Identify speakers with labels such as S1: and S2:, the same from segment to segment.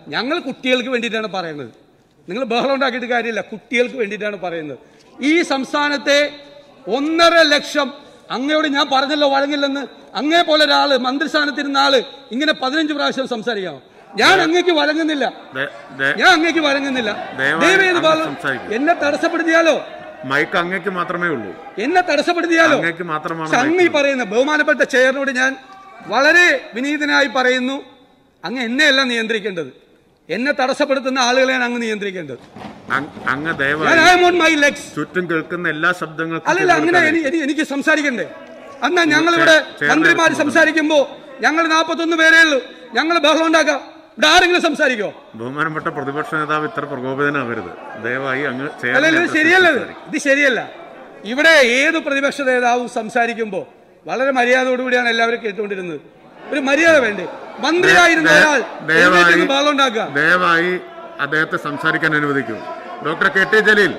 S1: ഞങ്ങൾ കുട്ടികൾക്ക് വേണ്ടിയിട്ടാണ് പറയുന്നത് നിങ്ങൾ ബഹളം ഉണ്ടാക്കിയിട്ട് കാര്യമില്ല കുട്ടികൾക്ക് വേണ്ടിയിട്ടാണ് പറയുന്നത് ഈ സംസ്ഥാനത്തെ ഒന്നര ലക്ഷം അങ്ങയോട് ഞാൻ പറഞ്ഞല്ലോ വഴങ്ങില്ലെന്ന് അങ്ങേ പോലെ ഒരാള് മന്ത്രിസ്ഥാനത്തിരുന്ന ആള് ഇങ്ങനെ പതിനഞ്ച് പ്രാവശ്യം സംസാരിക്കാമോ ഞാൻ അങ്ങേക്ക് വഴങ്ങുന്നില്ല
S2: ദേ- ദേ-
S1: ഞാൻ അങ്ങേക്ക് വഴങ്ങുന്നില്ല
S2: ദയവായി
S1: ദയവേത്
S2: അങ്ങ്
S1: ബഹളം-
S2: സംസാരിക്കൂ.
S1: എന്നെ തടസ്സപ്പെടുത്തിയാലോ
S2: മൈക്ക് അങ്ങേക്ക് മാത്രമേ ഉള്ളൂ
S1: എന്നെ തടസ്സപ്പെടുത്തിയാലോ
S2: അങ്ങേക്ക് മാത്രമാണ്
S1: പക്ഷെ അങ്ങ് ഈ പറയുന്ന ബഹുമാനപ്പെട്ട ചെയറിനോട് ഞാൻ വളരെ വിനീതനായി പറയുന്നു അങ്ങ് എന്നെയല്ല നിയന്ത്രിക്കേണ്ടത് എന്നെ തടസ്സപ്പെടുത്തുന്ന ആളുകളെയാണ് അങ്ങ് നിയന്ത്രിക്കേണ്ടത്
S2: അങ്- അങ്ങ്
S1: ഞാൻ
S2: ദയവായി
S1: I am on my legs
S2: ചുറ്റും കേൾക്കുന്ന എല്ലാ ശബ്ദങ്ങൾക്കും
S1: അല്ലല്ല അങ്ങനെ
S2: ചെവികൊടുക്കാതെ.
S1: എനി- എനി- എനിക്ക് സംസാരിക്കണ്ടേ അന്നാ ഞങ്ങൾ ഇവിടെ
S2: ചെ-
S1: മന്ത്രിമാർ
S2: ചെയർമാൻ
S1: സംസാരിക്കുമ്പോ ഞങ്ങൾ നാൽപ്പത്തൊന്ന് പേരേ ഉള്ളൂ ഞങ്ങൾ ബഹളം ഉണ്ടാക്കാം ഇവിടെ ആരെങ്കിലും സംസാരിക്കോ
S2: ബഹുമാനപ്പെട്ട പ്രതിപക്ഷ നേതാവ് ഇത്ര പ്രകോപിതനാവരുത് ദയവായി അങ്ങ് ചെയർ
S1: അല്ലല്ല ഇത്
S2: നേതൃത്വത്തിൽ
S1: ശരിയല്ല ഇത്.
S2: സംസാരിക്കൂ.
S1: ഇത് ശരിയല്ല ഇവിടെ ഏത് പ്രതിപക്ഷ നേതാവും സംസാരിക്കുമ്പോൾ വളരെ മര്യാദയോടുകൂടിയാണ് എല്ലാവരും കേട്ടുകൊണ്ടിരുന്നത് ഒരു മര്യാദ വേണ്ടേ മന്ത്രിയായിരുന്ന
S2: ദയ-
S1: ഒരാൾ
S2: ദയവായി
S1: എഴുന്നേറ്റ് ബഹളം ഉണ്ടാക്കുക
S2: ദയവായി അദ്ദേഹത്തെ സംസാരിക്കാൻ അനുവദിക്കൂ ഡോക്ടർ കെ ടി ജലീൽ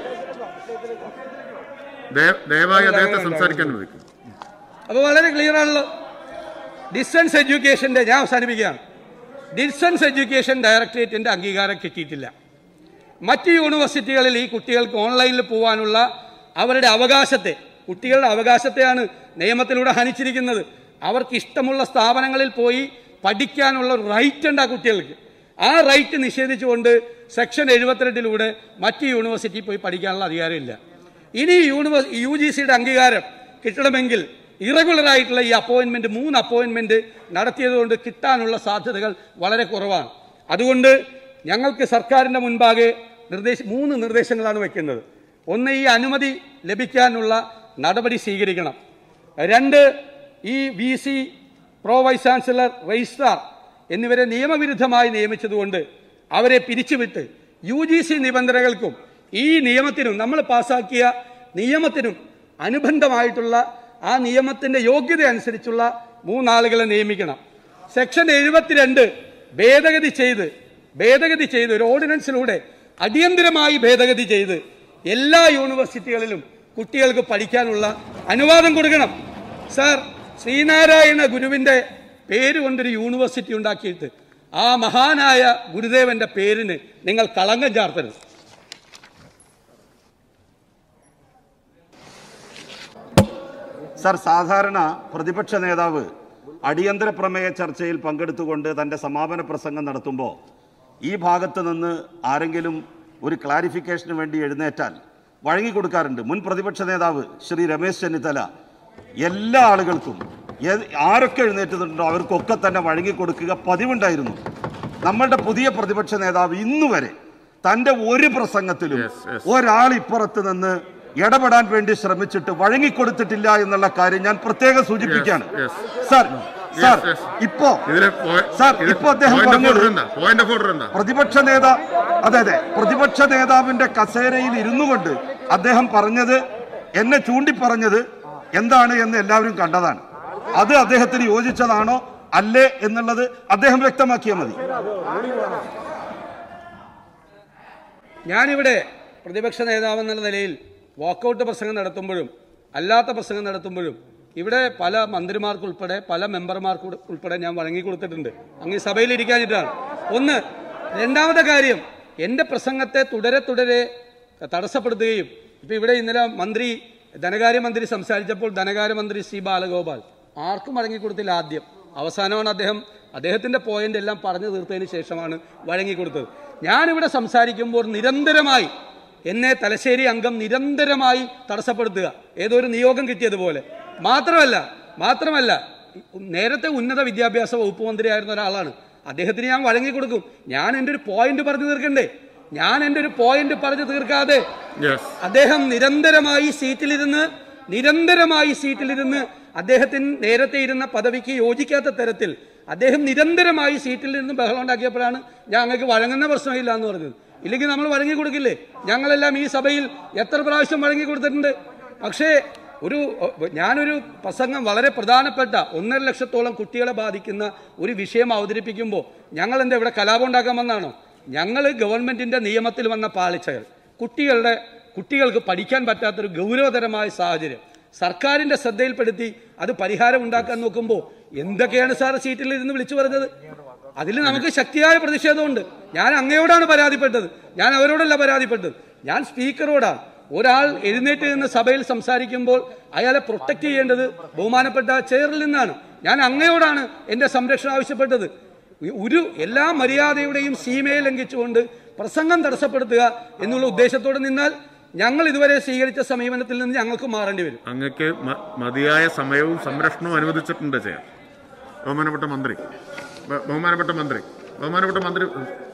S2: ദയ- ദയവായി അദ്ദേഹത്തെ സംസാരിക്കാൻ അനുവദിക്കൂ
S1: അപ്പോൾ വളരെ ക്ലിയർ ആണല്ലോ ഡിസ്റ്റൻസ് എഡ്യൂക്കേഷന്റെ ഞാൻ അവസാനിപ്പിക്കുകയാണ് ഡിസ്റ്റൻസ് എഡ്യൂക്കേഷൻ ഡയറക്ടറേറ്റിന്റെ അംഗീകാരം കിട്ടിയിട്ടില്ല മറ്റ് യൂണിവേഴ്സിറ്റികളിൽ ഈ കുട്ടികൾക്ക് ഓൺലൈനിൽ പോകാനുള്ള അവരുടെ അവകാശത്തെ കുട്ടികളുടെ അവകാശത്തെയാണ് നിയമത്തിലൂടെ ഹനിച്ചിരിക്കുന്നത് അവർക്ക് ഇഷ്ടമുള്ള സ്ഥാപനങ്ങളിൽ പോയി പഠിക്കാനുള്ള റൈറ്റ് ഉണ്ട് ആ കുട്ടികൾക്ക് ആ റൈറ്റ് നിഷേധിച്ചുകൊണ്ട് സെക്ഷൻ എഴുപത്തിരണ്ടിലൂടെ മറ്റ് യൂണിവേഴ്സിറ്റിയിൽ പോയി പഠിക്കാനുള്ള അധികാരമില്ല ഇനി യൂണിവേഴ്സ് യു ജി സിയുടെ അംഗീകാരം കിട്ടണമെങ്കിൽ ഇറഗുലർ ആയിട്ടുള്ള ഈ അപ്പോയിന്റ്മെന്റ് മൂന്ന് അപ്പോയിന്റ്മെന്റ് നടത്തിയതുകൊണ്ട് കിട്ടാനുള്ള സാധ്യതകൾ വളരെ കുറവാണ് അതുകൊണ്ട് ഞങ്ങൾക്ക് സർക്കാരിന്റെ മുൻപാകെ നിർദ്ദേശ മൂന്ന് നിർദ്ദേശങ്ങളാണ് വെക്കുന്നത് ഒന്ന് ഈ അനുമതി ലഭിക്കാനുള്ള നടപടി സ്വീകരിക്കണം രണ്ട് ഈ V C pro vice chancellor registrar എന്നിവരെ നിയമവിരുദ്ധമായി നിയമിച്ചതുകൊണ്ട് അവരെ പിരിച്ചുവിട്ട് യു ജി സി നിബന്ധനകൾക്കും ഈ നിയമത്തിനും നമ്മൾ പാസാക്കിയ നിയമത്തിനും അനുബന്ധമായിട്ടുള്ള ആ നിയമത്തിന്റെ യോഗ്യത അനുസരിച്ചുള്ള മൂന്നാളുകളെ നിയമിക്കണം സെക്ഷൻ എഴുപത്തിരണ്ട് ഭേദഗതി ചെയ്ത് ഭേദഗതി ചെയ്ത് ഒരു ഓർഡിനൻസിലൂടെ അടിയന്തരമായി ഭേദഗതി ചെയ്ത് എല്ലാ യൂണിവേഴ്സിറ്റികളിലും കുട്ടികൾക്ക് പഠിക്കാനുള്ള അനുവാദം കൊടുക്കണം സാർ ശ്രീനാരായണ ഗുരുവിന്റെ പേര് കൊണ്ടൊരു യൂണിവേഴ്സിറ്റി ഉണ്ടാക്കിയിട്ട് ആ മഹാനായ ഗുരുദേവന്റെ പേരിന് നിങ്ങൾ കളങ്കം ചാർത്തരുത്
S3: സർ സാധാരണ പ്രതിപക്ഷ നേതാവ് അടിയന്തര പ്രമേയ ചർച്ചയിൽ പങ്കെടുത്തുകൊണ്ട് തന്റെ സമാപന പ്രസംഗം നടത്തുമ്പോൾ ഈ ഭാഗത്ത് നിന്ന് ആരെങ്കിലും ഒരു ക്ലാരിഫിക്കേഷന് വേണ്ടി എഴുന്നേറ്റാൽ വഴങ്ങിക്കൊടുക്കാറുണ്ട് മുൻ പ്രതിപക്ഷ നേതാവ് ശ്രീ രമേശ് ചെന്നിത്തല എല്ലാ ആളുകൾക്കും ഏത് ആരൊക്കെ എഴുന്നേറ്റുന്നുണ്ടോ അവർക്കൊക്കെ തന്നെ വഴങ്ങിക്കൊടുക്കുക പതിവുണ്ടായിരുന്നു നമ്മളുടെ പുതിയ പ്രതിപക്ഷ നേതാവ് ഇന്നുവരെ തന്റെ ഒരു പ്രസംഗത്തിലും
S2: Yes, yes.
S3: ഒരാൾ ഇപ്പുറത്ത് നിന്ന് ഇടപെടാൻ വേണ്ടി ശ്രമിച്ചിട്ട് വഴങ്ങിക്കൊടുത്തിട്ടില്ല എന്നുള്ള കാര്യം ഞാൻ പ്രത്യേകം സൂചിപ്പിക്കുകയാണ്
S2: yes.
S3: Sir sir
S2: yes.
S3: ഇപ്പോ
S2: ഇതിലെ പോയ-
S3: സാർ
S2: ഇത്
S3: ഇപ്പോ അദ്ദേഹം
S2: point of
S3: പറഞ്ഞത്
S2: order എന്താ പോയിന്റ് ഓഫ് ഓർഡർ എന്താ
S3: പ്രതിപക്ഷ നേതാ അതെ അതെ പ്രതിപക്ഷ നേതാവിന്റെ കസേരയിൽ ഇരുന്നു കൊണ്ട് അദ്ദേഹം പറഞ്ഞത് എന്നെ ചൂണ്ടി പറഞ്ഞത് എന്താണ് എന്ന് എല്ലാവരും കണ്ടതാണ് അത് അദ്ദേഹത്തിന് യോജിച്ചതാണോ അല്ലേ എന്നുള്ളത് അദ്ദേഹം വ്യക്തമാക്കിയാൽ മതി
S1: ഞാനിവിടെ പ്രതിപക്ഷ നേതാവ് എന്നുള്ള നിലയിൽ വാക്കൗട്ട് പ്രസംഗം നടത്തുമ്പോഴും അല്ലാത്ത പ്രസംഗം നടത്തുമ്പോഴും ഇവിടെ പല മന്ത്രിമാർക്കുൾപ്പെടെ പല മെമ്പർമാർക്ക് ഉൾപ്പെടെ ഞാൻ വഴങ്ങി കൊടുത്തിട്ടുണ്ട് അങ്ങ് ഈ സഭയിൽ ഇരിക്കാനിട്ടാണ് ഒന്ന് രണ്ടാമത്തെ കാര്യം എൻ്റെ പ്രസംഗത്തെ തുടരെ തുടരെ തടസ്സപ്പെടുത്തുകയും ഇപ്പൊ ഇവിടെ ഇന്നലെ മന്ത്രി ധനകാര്യമന്ത്രി സംസാരിച്ചപ്പോൾ ധനകാര്യമന്ത്രി സി ബാലഗോപാൽ ആർക്കും വഴങ്ങിക്കൊടുത്തില്ല ആദ്യം അവസാനമാണ് അദ്ദേഹം അദ്ദേഹത്തിന്റെ പോയിന്റ് എല്ലാം പറഞ്ഞു തീർത്തതിന് ശേഷമാണ് വഴങ്ങിക്കൊടുത്തത് ഞാനിവിടെ സംസാരിക്കുമ്പോൾ നിരന്തരമായി എന്നെ തലശ്ശേരി അംഗം നിരന്തരമായി തടസ്സപ്പെടുത്തുക ഏതോ ഒരു നിയോഗം കിട്ടിയതുപോലെ മാത്രമല്ല മാത്രമല്ല നേരത്തെ ഉന്നത വിദ്യാഭ്യാസ വകുപ്പ് മന്ത്രിയായിരുന്ന ഒരാളാണ് അദ്ദേഹത്തിന് ഞാൻ വഴങ്ങിക്കൊടുക്കും ഞാൻ എൻ്റെ ഒരു പോയിന്റ് പറഞ്ഞു തീർക്കണ്ടേ ഞാൻ എൻ്റെ ഒരു പോയിന്റ് പറഞ്ഞു തീർക്കാതെ
S2: യെസ്
S1: അദ്ദേഹം നിരന്തരമായി സീറ്റിലിരുന്ന് നിരന്തരമായി സീറ്റിലിരുന്ന് അദ്ദേഹത്തിന് നേരത്തെ ഇരുന്ന പദവിക്ക് യോജിക്കാത്ത തരത്തിൽ അദ്ദേഹം നിരന്തരമായി സീറ്റിൽ നിന്ന് ബഹളം ഉണ്ടാക്കിയപ്പോഴാണ് ഞാൻ അങ്ങക്ക് വഴങ്ങുന്ന പ്രശ്നമില്ല എന്ന് പറഞ്ഞത് ഇല്ലെങ്കിൽ നമ്മൾ വഴങ്ങി കൊടുക്കില്ലേ ഞങ്ങളെല്ലാം ഈ സഭയിൽ എത്ര പ്രാവശ്യം വഴങ്ങി കൊടുത്തിട്ടുണ്ട് പക്ഷേ ഒരു ഞാനൊരു പ്രസംഗം വളരെ പ്രധാനപ്പെട്ട ഒന്നര ലക്ഷത്തോളം കുട്ടികളെ ബാധിക്കുന്ന ഒരു വിഷയം അവതരിപ്പിക്കുമ്പോൾ ഞങ്ങൾ എന്താ ഇവിടെ കലാപം ഉണ്ടാക്കാൻ വന്നാണോ ഞങ്ങൾ ഗവൺമെന്റിന്റെ നിയമത്തിൽ വന്ന പാളിച്ചകൾ കുട്ടികളുടെ കുട്ടികൾക്ക് പഠിക്കാൻ പറ്റാത്തൊരു ഗൗരവതരമായ സാഹചര്യം സർക്കാരിന്റെ ശ്രദ്ധയിൽപ്പെടുത്തി അത് പരിഹാരം ഉണ്ടാക്കാൻ നോക്കുമ്പോൾ എന്തൊക്കെയാണ് സാർ സീറ്റിൽ ഇരുന്ന് വിളിച്ചു പറഞ്ഞത് അതിൽ നമുക്ക് ശക്തിയായ പ്രതിഷേധമുണ്ട് ഞാൻ അങ്ങയോടാണ് പരാതിപ്പെട്ടത് ഞാൻ അവരോടല്ല പരാതിപ്പെട്ടത് ഞാൻ സ്പീക്കറോടാണ് ഒരാൾ എഴുന്നേറ്റ് നിന്ന് സഭയിൽ സംസാരിക്കുമ്പോൾ അയാളെ പ്രൊട്ടക്ട് ചെയ്യേണ്ടത് ബഹുമാനപ്പെട്ട ചെയറിൽ നിന്നാണ് ഞാൻ അങ്ങയോടാണ് എന്റെ സംരക്ഷണം ആവശ്യപ്പെട്ടത് ഒരു എല്ലാ മര്യാദയുടെയും സീമയെ ലംഘിച്ചുകൊണ്ട് പ്രസംഗം തടസ്സപ്പെടുത്തുക എന്നുള്ള ഉദ്ദേശത്തോടെ നിന്നാൽ ഞങ്ങൾ ഇതുവരെ സ്വീകരിച്ച സമീപനത്തിൽ നിന്ന് ഞങ്ങൾക്ക് മാറേണ്ടി വരും
S2: അങ്ങക്ക് മ- മതിയായ സമയവും സംരക്ഷണവും അനുവദിച്ചിട്ടുണ്ട് ചെയ്യാൻ ബഹുമാനപ്പെട്ട മന്ത്രി ബ- ബഹുമാനപ്പെട്ട മന്ത്രി ബഹുമാനപ്പെട്ട മന്ത്രി